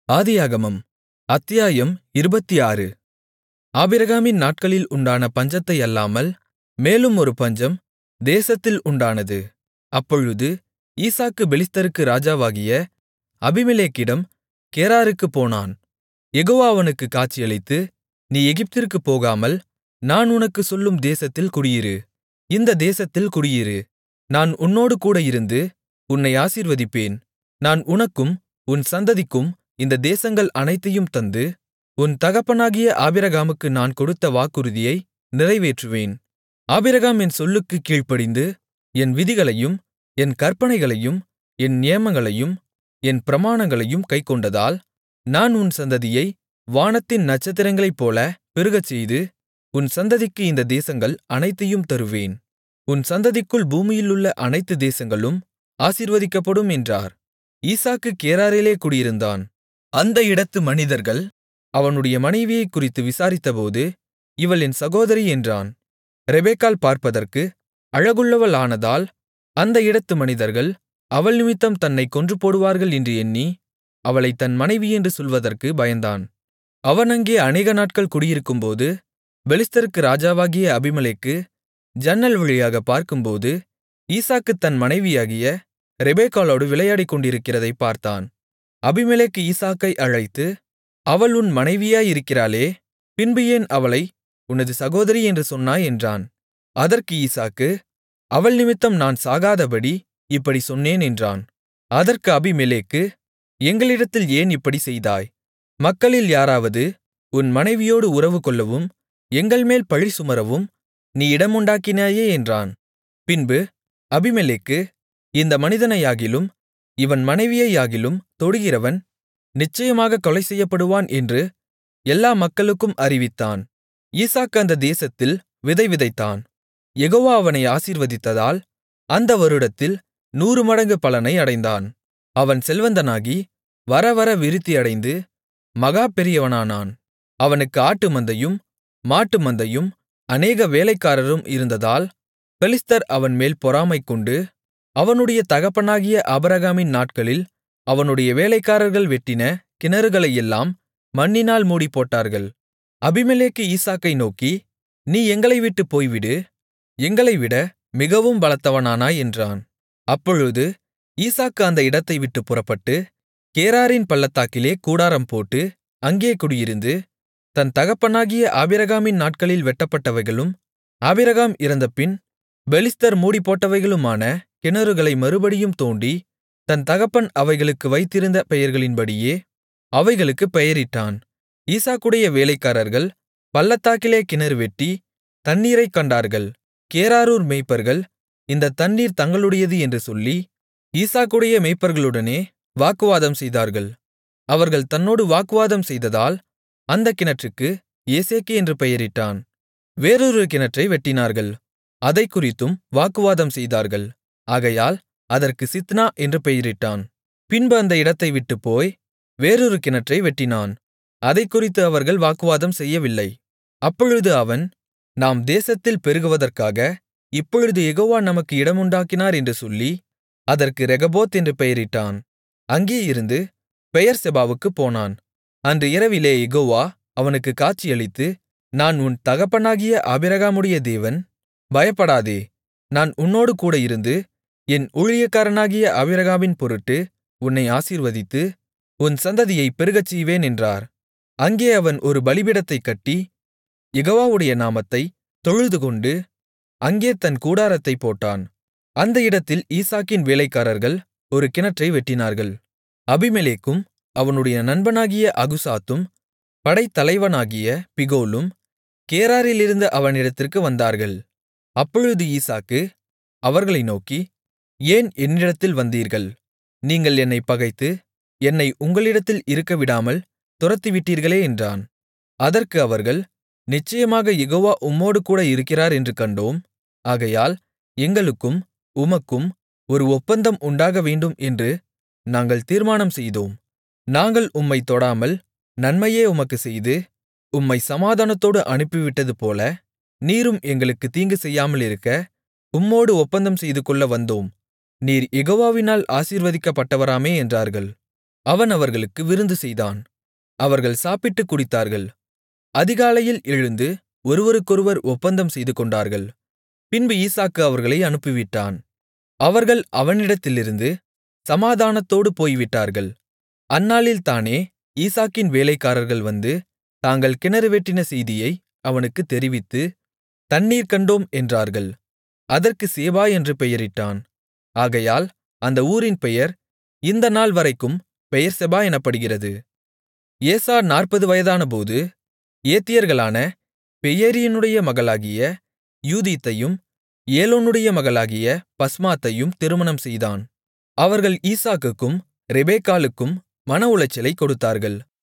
ஆதியாகமம் அத்தியாயம் இருபத்தாறு ஆபிரகாமின் நாட்களில் உண்டான பஞ்சத்தை அல்லாமல் மேலும் ஒரு பஞ்சம் தேசத்தில் உண்டானது அப்பொழுது ஈசாக்கு பெலிஸ்தருக்கு ராஜாவாகிய அபிமெலேக்கிடம் கேராருக்குப் போனான் யெகோவா அவனுக்குக் காட்சியளித்து நீ எகிப்திற்குப் போகாமல் நான் உனக்குச் சொல்லும் தேசத்தில் குடியிரு இந்த தேசத்தில் குடியிரு நான் உன்னோடுகூட இருந்து உன்னை ஆசீர்வதிப்பேன் நான் உனக்கும் உன் சந்ததிக்கும் இந்த தேசங்கள் அனைத்தையும் தந்து உன் தகப்பனாகிய ஆபிரகாமுக்கு நான் கொடுத்த வாக்குறுதியை நிறைவேற்றுவேன் ஆபிரகாம் என் சொல்லுக்குக் கீழ்ப்படிந்து என் விதிகளையும் என் கற்பனைகளையும் என் நியமங்களையும் என் பிரமாணங்களையும் கைக்கொண்டதால் நான் உன் சந்ததியை வானத்தின் நட்சத்திரங்களைப்போல பெருகச்செய்து உன் சந்ததிக்கு இந்த தேசங்கள் அனைத்தையும் தருவேன் உன் சந்ததிக்குள் பூமியிலுள்ள அனைத்து தேசங்களும் ஆசீர்வதிக்கப்படும் என்றார் ஈசாக்கு கேராரிலே குடியிருந்தான் அந்த இடத்து மனிதர்கள் அவனுடைய மனைவியைக் குறித்து விசாரித்தபோது இவள் என் சகோதரி என்றான் ரெபெக்காள் பார்ப்பதற்கு அழகுள்ளவளானதால் அந்த இடத்து மனிதர்கள் அவள் நிமித்தம் தன்னைக் கொன்றுபோடுவார்கள் என்று எண்ணி அவளைத் தன் மனைவியென்று சொல்வதற்கு பயந்தான் அவன் அங்கே அநேக நாட்கள் குடியிருக்கும்போது பெலிஸ்தருக்கு ராஜாவாகிய அபிமெலேக்கு ஜன்னல் வழியாகப் பார்க்கும்போது ஈசாக்கு தன் மனைவியாகிய ரெபெக்காளோடு விளையாடிக் கொண்டிருக்கிறதைப் பார்த்தான் அபிமெலேக்கு ஈசாக்கை அழைத்து அவள் உன் மனைவியாயிருக்கிறாளே பின்பு ஏன் அவளை உனது சகோதரி என்று சொன்னாய் என்றான் அதற்கு ஈசாக்கு அவள் நிமித்தம் நான் சாகாதபடி இப்படிச் சொன்னேன் என்றான் அதற்கு அபிமெலேக்கு எங்களிடத்தில் ஏன் இப்படிச் செய்தாய் மக்களில் யாராவது உன் மனைவியோடு உறவுகொள்ளவும் எங்கள்மேல் பழி சுமரவும் நீ இடமுண்டாக்கினாயே என்றான் பின்பு அபிமெலேக்கு இந்த மனிதனையாகிலும் இவன் மனைவியையாகிலும் தொடுகிறவன் நிச்சயமாக கொலை செய்யப்படுவான் என்று எல்லா மக்களுக்கும் அறிவித்தான் ஈசாக்கு அந்த தேசத்தில் விதை விதைத்தான் யெகோவா அவனை ஆசீர்வதித்ததால் அந்த வருடத்தில் நூறு மடங்கு பலனை அடைந்தான் அவன் செல்வந்தனாகி வரவர விருத்தியடைந்து மகா பெரியவனானான் அவனுக்கு ஆட்டு மந்தையும் மாட்டு மந்தையும் அநேக வேலைக்காரரும் இருந்ததால் பெலிஸ்தர் அவன்மேல் பொறாமைகொண்டு அவனுடைய தகப்பனாகிய ஆபிரகாமின் நாட்களில் அவனுடைய வேலைக்காரர்கள் வெட்டின கிணறுகளையெல்லாம் மண்ணினால் மூடிப்போட்டார்கள் அபிமெலேக்கு ஈசாக்கை நோக்கி நீ எங்களை விட்டுப் போய்விடு எங்களைவிட மிகவும் பலத்தவனானாய் என்றான் அப்பொழுது ஈசாக்கு அந்த இடத்தை விட்டுப் புறப்பட்டு கேராரின் பள்ளத்தாக்கிலே கூடாரம் போட்டு அங்கே குடியிருந்து தன் தகப்பனாகிய ஆபிரகாமின் நாட்களில் வெட்டப்பட்டவைகளும் ஆபிரகாம் இறந்தபின் பெலிஸ்தர் மூடிப்போட்டவைகளுமான கிணறுகளை மறுபடியும் தோண்டி தன் தகப்பன் அவைகளுக்கு வைத்திருந்த பெயர்களின்படியே அவைகளுக்குப் பெயரிட்டான் ஈசாக்குடைய வேலைக்காரர்கள் பள்ளத்தாக்கிலே கிணறு வெட்டி தண்ணீரைக் கண்டார்கள் கேராரூர் மேய்ப்பர்கள் இந்த தண்ணீர் தங்களுடையது என்று சொல்லி ஈசாக்குடைய மேய்ப்பர்களுடனே வாக்குவாதம் செய்தார்கள் அவர்கள் தன்னோடு வாக்குவாதம் செய்ததால் அந்த கிணற்றுக்கு ஏசேக்கு என்று பெயரிட்டான் வேறொரு கிணற்றை வெட்டினார்கள் அதைக் குறித்தும் வாக்குவாதம் செய்தார்கள் ஆகையால் அதற்கு சித்னா என்று பெயரிட்டான் பின்பு அந்த இடத்தை விட்டுப்போய் வேறொரு கிணற்றை வெட்டினான் அதைக் குறித்து அவர்கள் வாக்குவாதம் செய்யவில்லை அப்பொழுது அவன் நாம் தேசத்தில் பெருகுவதற்காக இப்பொழுது யெகோவா நமக்கு இடமுண்டாக்கினார் என்று சொல்லி அதற்கு ரெகபோத் என்று பெயரிட்டான் அங்கே இருந்து பெயர்செபாவுக்குப் போனான் அன்று இரவிலே யெகோவா அவனுக்கு காட்சியளித்து நான் உன் தகப்பனாகிய ஆபிரகாமுடைய தேவன் பயப்படாதே நான் உன்னோடு கூட இருந்து என் ஊழியக்காரனாகிய ஆபிரகாமின் பொருட்டு உன்னை ஆசீர்வதித்து உன் சந்ததியைப் பெருகச் செய்வேன் என்றார் அங்கே அவன் ஒரு பலிபீடத்தைக் கட்டி யெகோவாவுடைய நாமத்தை தொழுதுகொண்டு அங்கே தன் கூடாரத்தைப் போட்டான் அந்த இடத்தில் ஈசாக்கின் வேலைக்காரர்கள் ஒரு கிணற்றை வெட்டினார்கள் அபிமெலேக்கும் அவனுடைய நண்பனாகிய அகுசாத்தும் படைத்தலைவனாகிய பிகோலும் கேராரிலிருந்த அவனிடத்திற்கு வந்தார்கள் அப்பொழுது ஈசாக்கு அவர்களை நோக்கி ஏன் என்னிடத்தில் வந்தீர்கள் நீங்கள் என்னைப் பகைத்து என்னை உங்களிடத்தில் இருக்கவிடாமல் துரத்திவிட்டீர்களே என்றான் அதற்கு அவர்கள் நிச்சயமாக யெகோவா உம்மோடு கூட இருக்கிறார் என்று கண்டோம் ஆகையால் எங்களுக்கும் உமக்கும் ஒரு ஒப்பந்தம் உண்டாக வேண்டும் என்று நாங்கள் தீர்மானம் செய்தோம் நாங்கள் உம்மைத் தொடாமல் நன்மையே உமக்குச் செய்து உம்மை சமாதானத்தோடு அனுப்பிவிட்டதுபோல நீரும் எங்களுக்குத் தீங்கு செய்யாமலிருக்க உம்மோடு ஒப்பந்தம் செய்துகொள்ள வந்தோம் நீர் யெகோவாவினால் ஆசீர்வதிக்கப்பட்டவராமே என்றார்கள் அவன் அவர்களுக்கு விருந்து செய்தான் அவர்கள் சாப்பிட்டுக் குடித்தார்கள் அதிகாலையில் எழுந்து ஒருவருக்கொருவர் ஒப்பந்தம் செய்துகொண்டார்கள் பின்பு ஈசாக்கு அவர்களை அனுப்பிவிட்டான் அவர்கள் அவனிடத்திலிருந்து சமாதானத்தோடு போய்விட்டார்கள் அந்நாளில்தானே ஈசாக்கின் வேலைக்காரர்கள் வந்து தாங்கள் கிணறு வெட்டின செய்தியை அவனுக்குத் தெரிவித்து தண்ணீர் கண்டோம் என்றார்கள் அதற்கு சேபா என்று பெயரிட்டான் ஆகையால் அந்த ஊரின் பெயர் இந்த நாள் வரைக்கும் பெயர்செபா எனப்படுகிறது ஏசா நாற்பது வயதானபோது ஏத்தியர்களான பெயேரியினுடைய மகளாகிய யூதீத்தையும் ஏலோனுடைய மகளாகிய பஸ்மாத்தையும் திருமணம் செய்தான் அவர்கள் ஈசாக்குக்கும் ரெபெக்காளுக்கும் மனஉளைச்சலைக் கொடுத்தார்கள்